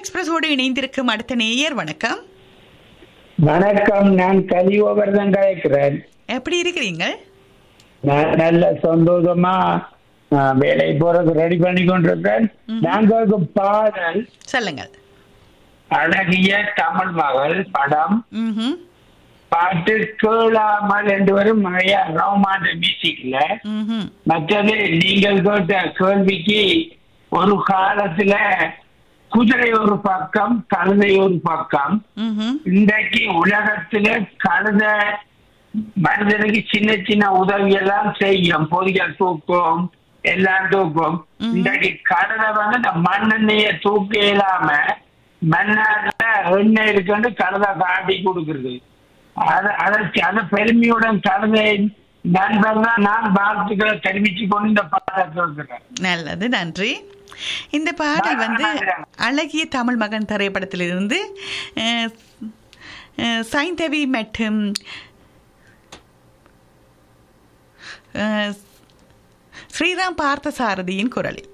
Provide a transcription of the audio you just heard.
எக்ஸ்பிரஸோடு இணைந்திருக்கும் அடுத்த நேயர் வணக்கம் வணக்கம் நான் கலியோகர்தான் கலைக்கிறேன் எப்படி இருக்கிறீங்க நான் நல்ல சந்தோஷமா ஆ, வேலை போறது ரெடி பண்ணி கொண்டிருக்கேன் நாங்களுக்கு பாடல் சொல்லுங்கள் அழகிய தமிழ் மகள் படம் ம்ஹும், பாட்டு கேளாமல் ரெண்டு வரும் நிறைய ரோமாண்ட மியூசிக்ல ம்ஹும். மற்றது நீங்கள் கேட்ட கேள்விக்கு ஒரு காலத்துல குதிரை ஒரு பக்கம் கழுதை ஒரு பக்கம் ம்ஹும். இன்றைக்கு உலகத்துல கழுத மனிதனுக்கு சின்ன சின்ன உதவி எல்லாம் செய்யும் பொதிகள் தூக்கும் எல்லாம் தூக்கும் ம்ஹும். இன்றைக்கு கழுதை வந்து இந்த மண்ணெண்ணெய தூக்க இயலாம மண்ணால எண்ணெய் இருக்குன்னு கழுதை காட்டி கொடுக்குறது அதை அதை அதை பெருமையுடன் கழுதை நண்பர்கள் நான் வாழ்த்துக்களை தெரிவிச்சு கொண்டு இந்த பாடத்தை இருக்கிறேன் நல்லது நன்றி இந்த பாடல் வந்து அழகிய தமிழ் மகன் திரைப்படத்திலிருந்து அஹ், அஹ், சைந்தவி மற்றும் அஹ், ஸ்ரீராம் பார்த்தசாரதியின் குரலில்